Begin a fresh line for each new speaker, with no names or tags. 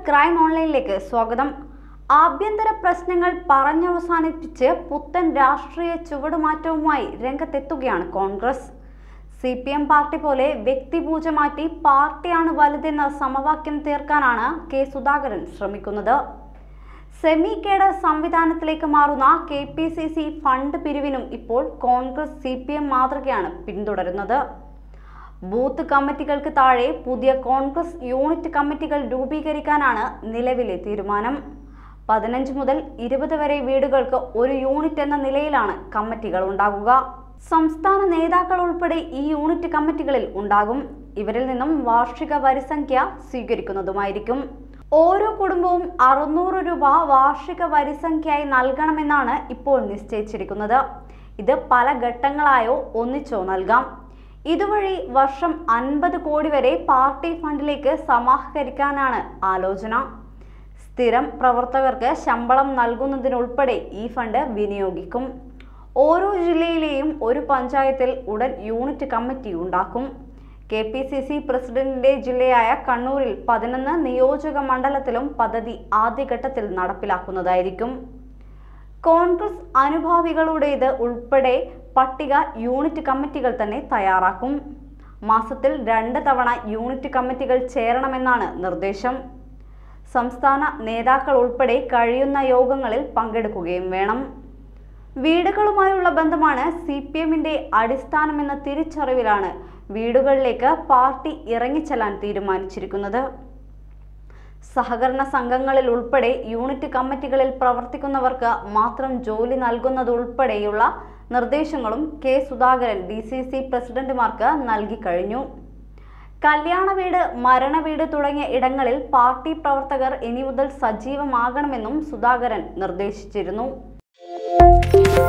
crime ഓൺലൈനിലേക്ക് സ്വാഗതം ആഭ്യന്തര പ്രശ്നങ്ങൾ പറഞ്ഞവസാനിപ്പിച്ച് പുത്തൻ രാഷ്ട്രീയ ചുവടുമാറ്റവുമായി രംഗത്തെത്തുകയാണ് Congress C P M party പോലെ വ്യക്തിപൂജ മാറ്റി പാർട്ടിയാണ് വലുതെന്ന സമവാക്യം തീർക്കാനാണ് കെ സുധാകരൻ ശ്രമിക്കുന്നത് സെമി കേഡർ സംവിധാനത്തിലേക്ക് മാറുന്ന K P C C fund പിരിവിനും ഇപ്പോൾ കോൺഗ്രസ് സി പി എം മാതൃകയാണ് പിന്തുടരുന്നത് ബൂത്ത് കമ്മിറ്റികൾക്ക് താഴെ പുതിയ കോൺഗ്രസ് യൂണിറ്റ് കമ്മിറ്റികൾ രൂപീകരിക്കാനാണ് നിലവിലെ തീരുമാനം പതിനഞ്ച് മുതൽ ഇരുപത് വരെ വീടുകൾക്ക് ഒരു യൂണിറ്റ് എന്ന നിലയിലാണ് കമ്മിറ്റികൾ ഉണ്ടാകുക സംസ്ഥാന നേതാക്കൾ ഉൾപ്പെടെ ഈ യൂണിറ്റ് കമ്മിറ്റികളിൽ ഉണ്ടാകും ഇവരിൽ നിന്നും വാർഷിക വരിസംഖ്യ സ്വീകരിക്കുന്നതുമായിരിക്കും ഓരോ കുടുംബവും അറുന്നൂറ് രൂപ വാർഷിക വരിസംഖ്യയായി നൽകണമെന്നാണ് ഇപ്പോൾ നിശ്ചയിച്ചിരിക്കുന്നത് ഇത് പല ഘട്ടങ്ങളായോ ഒന്നിച്ചോ നൽകാം ഇതുവഴി വർഷം അൻപത് കോടി വരെ പാർട്ടി ഫണ്ടിലേക്ക് സമാഹരിക്കാനാണ് ആലോചന സ്ഥിരം പ്രവർത്തകർക്ക് ശമ്പളം നൽകുന്നതിനുൾപ്പെടെ ഈ ഫണ്ട് വിനിയോഗിക്കും ഓരോ ജില്ലയിലെയും ഒരു പഞ്ചായത്തിൽ ഉടൻ യൂണിറ്റ് കമ്മിറ്റി ഉണ്ടാക്കും കെ പി സി സി പ്രസിഡന്റിന്റെ ജില്ലയായ കണ്ണൂരിൽ പതിനൊന്ന് നിയോജക മണ്ഡലത്തിലും പദ്ധതി ആദ്യഘട്ടത്തിൽ നടപ്പിലാക്കുന്നതായിരിക്കും കോൺഗ്രസ് അനുഭാവികളുടേത് ഉൾപ്പെടെ പട്ടിക യൂണിറ്റ് കമ്മിറ്റികൾ തന്നെ തയ്യാറാക്കും മാസത്തിൽ രണ്ട് തവണ യൂണിറ്റ് കമ്മിറ്റികൾ ചേരണമെന്നാണ് നിർദ്ദേശം സംസ്ഥാന നേതാക്കൾ ഉൾപ്പെടെ കഴിയുന്ന യോഗങ്ങളിൽ പങ്കെടുക്കുകയും വേണം വീടുകളുമായുള്ള ബന്ധമാണ് സി പി എമ്മിന്റെ അടിസ്ഥാനമെന്ന തിരിച്ചറിവിലാണ് വീടുകളിലേക്ക് പാർട്ടി ഇറങ്ങിച്ചെല്ലാൻ തീരുമാനിച്ചിരിക്കുന്നത് സഹകരണ സംഘങ്ങളിൽ ഉൾപ്പെടെ യൂണിറ്റ് കമ്മിറ്റികളിൽ പ്രവർത്തിക്കുന്നവർക്ക് മാത്രം ജോലി നൽകുന്നതുൾപ്പെടെയുള്ള നിർദ്ദേശങ്ങളും K Sudhakaran D C C പ്രസിഡന്റുമാർക്ക് നൽകി കഴിഞ്ഞു കല്യാണ വീട് മരണ വീട് തുടങ്ങിയ ഇടങ്ങളിൽ പാർട്ടി പ്രവർത്തകർ ഇനി മുതൽ സജീവമാകണമെന്നും സുധാകരൻ നിർദ്ദേശിച്ചിരുന്നു